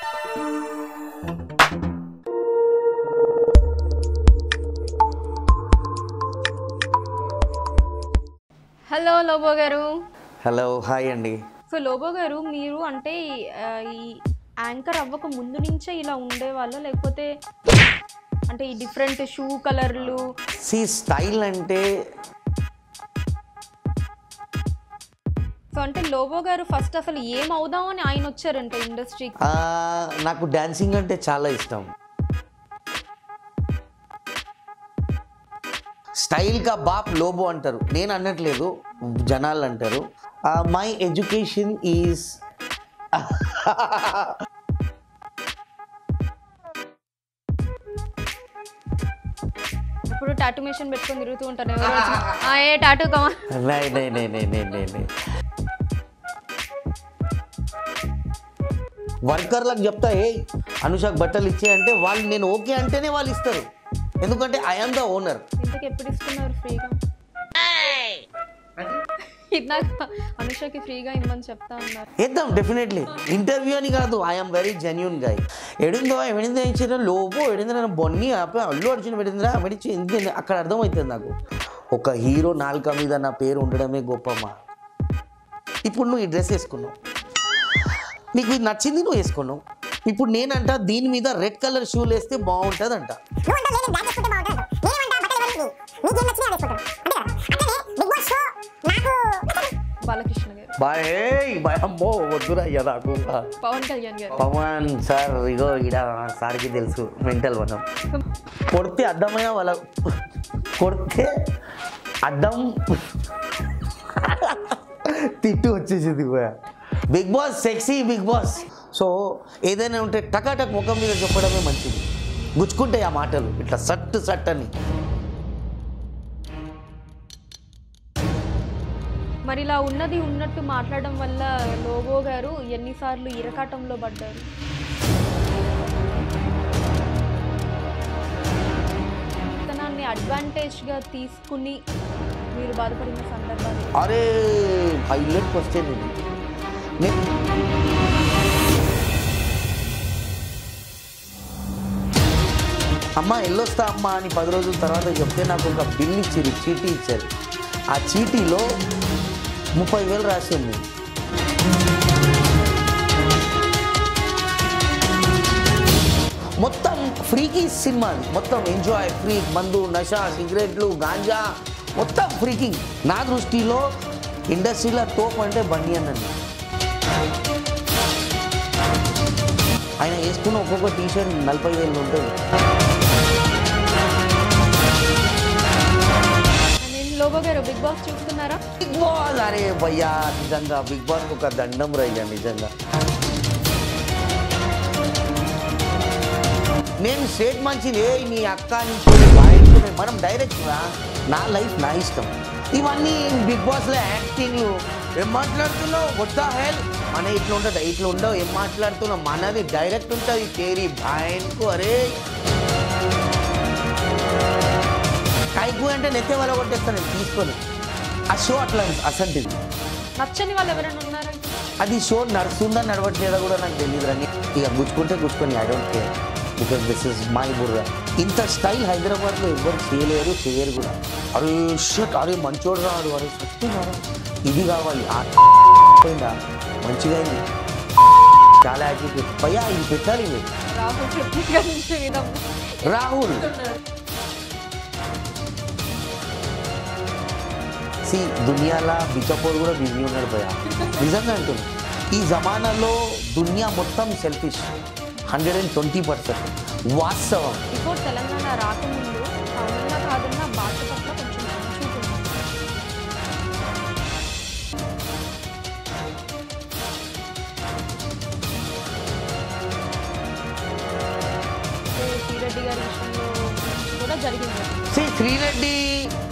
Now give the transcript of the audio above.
Hello Lobo గారు hello hi అండి so Lobo గారు మీరు అంటే ఆ, ఈ యాంకర్ అవ్వక ముందు నుంచే ఇలా ఉండేవాళ్ళ లేకపోతే అంటే ఈ డిఫరెంట్ షూ కలర్లు సి స్టైల్ అంటే సో అంటే లోబో గారు ఫస్ట్ అసలు ఏం అవుదామని ఆయన వచ్చారంట ఇండస్ట్రీకి ఆ, నాకు డాన్సింగ్ అంటే చాలా ఇష్టం స్టైల్ కా బాప్ లోబో అంటారు నేను అనట్లేదు జనాలు అంటారు మై ఎడ్యుకేషన్ ఈజ్ ఇప్పుడు టాటూ మెషిన్ పెట్టుకొని తిరుగుతూ ఉంటాను ఎవరు వచ్చినా, "ఆ, ఏ టాటూ కమా నై నై నై నై నై నై నై వర్కర్లకు చెప్తా ఏ అనుషాక్ బట్టలు ఇచ్చే అంటే వాళ్ళు నేను ఓకే అంటేనే వాళ్ళు ఇస్తారు ఎందుకంటే ఐఎమ్ ద ఓనర్ ఇంతకు ఎప్పుడు ఇస్తున్నారు ఫ్రీగా ఇందాక అనుషకి ఫ్రీగా ఇమ్మని చెప్తా ఉన్నారు ఇద్దాం డెఫినెట్లీ ఇంటర్వ్యూ అని కాదు ఐఎమ్ వెరీ జెన్యున్ గాయ్ ఎడిందో ఎడిందో ఇచ్చిన లోపో ఎడిందో బొన్ని ఆపే అల్లు అర్జున్ పెట్టిందిరా మెడిచి ఎందుకు అక్కడ అర్థమవుతుంది నాకు ఒక హీరో నాలుక మీద నా పేరు ఉండడమే గొప్పమ్మా ఇప్పుడు నువ్వు ఈ డ్రెస్ వేసుకున్నావు నీకు ఇది నచ్చింది నువ్వు వేసుకున్నావు ఇప్పుడు నేనంట దీని మీద రెడ్ కలర్ షూలు వేస్తే బాగుంటుంది అంట బాలకృష్ణ గారు బాయ్ భయమ్మో వద్దురా అయ్యా నాకు పవన్ కళ్యాణ్ గారు పవన్ సార్ ఇగో ఈడ సార్కి తెలుసు మెంటల్ మనం కొడితే అడ్డమైన వాళ్ళ కొడితే అడ్డం తిట్టు వచ్చేసింది Big Boss sexy Big Boss so ఏదైనా ఉంటే టకాటక్ ముఖం మీద చెప్పడమే మంచిది గుచ్చుకుంటాయి ఆ మాటలు ఇట్లా సట్ సట్ అని మరి ఇలా ఉన్నది ఉన్నట్టు మాట్లాడడం వల్ల లోబో గారు ఎన్నిసార్లు ఇరకాటంలో పడ్డారు తనాన్ని అడ్వాంటేజ్గా తీసుకుని మీరు బాధపడిన సందర్భాలు అరే హైలైట్ క్వశ్చన్ ఇది నే- అమ్మ ఎల్లొస్తా అమ్మా అని పది రోజుల తర్వాత చెప్తే నాకు ఒక బిల్ ఇచ్చారు చీటీ ఇచ్చారు ఆ చీటీలో ముప్పై వేలు రాసి ఉంది మొత్తం ఫ్రీకి సినిమా అది. మొత్తం ఎంజాయ్ ఫ్రీ మందు నష సిగరెట్లు గాంజా మొత్తం ఫ్రీకింగ్ నా దృష్టిలో ఇండస్ట్రీలో తోపు అంటే బండి అన్నది ఆయన వేసుకున్న ఒక్కొక్క టీ షర్ట్ నలభై వేలు ఉంటుంది నేను లోబో గారు బిగ్ బాస్ చూస్తున్నారా బిగ్ బాస్ అరే భయ్యా నిజంగా బిగ్ బాస్ ఒక దండం రయ్యా నిజంగా నేను స్టేట్ మంచిది ఏ నీ అక్క నుంచి బాయించుకునే మనం డైరెక్ట్ రా నా లైఫ్ నా ఇష్టం ఇవన్నీ బిగ్ బాస్లో యాక్టింగ్లు ఏం మాట్లాడుతున్నావు వద్దా హెల్ మన ఇట్లా ఉంటుంది ఇట్లా ఉండవు ఏం మాట్లాడుతున్నావు మనది డైరెక్ట్ ఉంటుంది తేరీ బాయన్కు అరే కైకు అంటే నెత్తే వల్ల కొట్టేస్తాను నేను తీసుకొని ఆ షో అట్లా అసంటిది నచ్చని వాళ్ళు ఎవరైనా ఉన్నారా అది షో నడుస్తుందా నడవట్లేదా కూడా నాకు తెలియదు రండి ఇక గుచ్చుకుంటే గుచ్చుకొని I don't care because this is my బుర్ర ఇంత స్టైల్ హైదరాబాద్లో ఎవ్వరు చేయలేరు చేయరు కూడా అరే షట్ అరే మంచోడు రాడు అరే సత్తున్నారా ఇది కావాలి ఆ పోయిందా మంచిగా అయింది చాలా యాటిట్యూడ్ భయ్యా ఇది పెట్టాలి ఇవి రాహుల్ వ్యక్తీకరించే విధం రాహుల్ సి దునియాలా బిచ్చపోడు కూడా బిజీ ఉన్నాడు భయ నిజంగా అంటున్నా ఈ జమానాలో దునియా మొత్తం selfish hundred and twenty percent వాస్తవం బిఫోర్ తెలంగాణ రాకముందు అవునన్నా కాదన్నా భాష పట్ల కొంచెం మంచి ఉంటుంది అంటే శ్రీరెడ్డి గారి విషయంలో కూడా జరిగింది సి శ్రీరెడ్డి